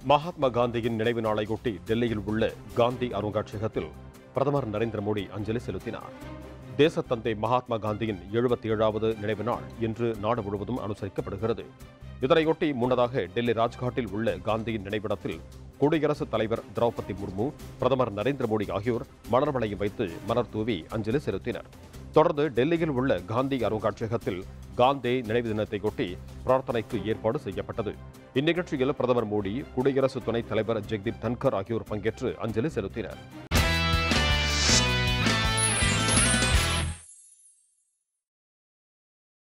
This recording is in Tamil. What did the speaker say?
மகாத்மா காந்தியின் நினைவு நாளையொட்டி டெல்லியில் உள்ள காந்தி அருங்காட்சியகத்தில் பிரதமர் நரேந்திர மோடி அஞ்சலி செலுத்தினார் தேசத்தந்தை மகாத்மா காந்தியின் எழுபத்தி ஏழாவது நினைவு நாள் இன்று நாடு முழுவதும் அனுசரிக்கப்படுகிறது இதனையொட்டி முன்னதாக டெல்லி ராஜ்காட்டில் உள்ள காந்தியின் நினைவிடத்தில் குடியரசுத் தலைவர் திரௌபதி முர்மு பிரதமர் நரேந்திர மோடி ஆகியோர் மலர் வளையம் வைத்து மலர் தூவி அஞ்சலி செலுத்தினர் தொடர்ந்து டெல்லியில் உள்ள காந்தி அருங்காட்சியகத்தில் காந்தி நினைவு தினத்தையொட்டி பிரார்த்தனைக்கு ஏற்பாடு செய்யப்பட்டது இந்நிகழ்ச்சியில் பிரதமர் மோடி குடியரசு துணைத் தலைவர் ஜெக்தீப் தன்கர் ஆகியோர் பங்கேற்று அஞ்சலி செலுத்தினர்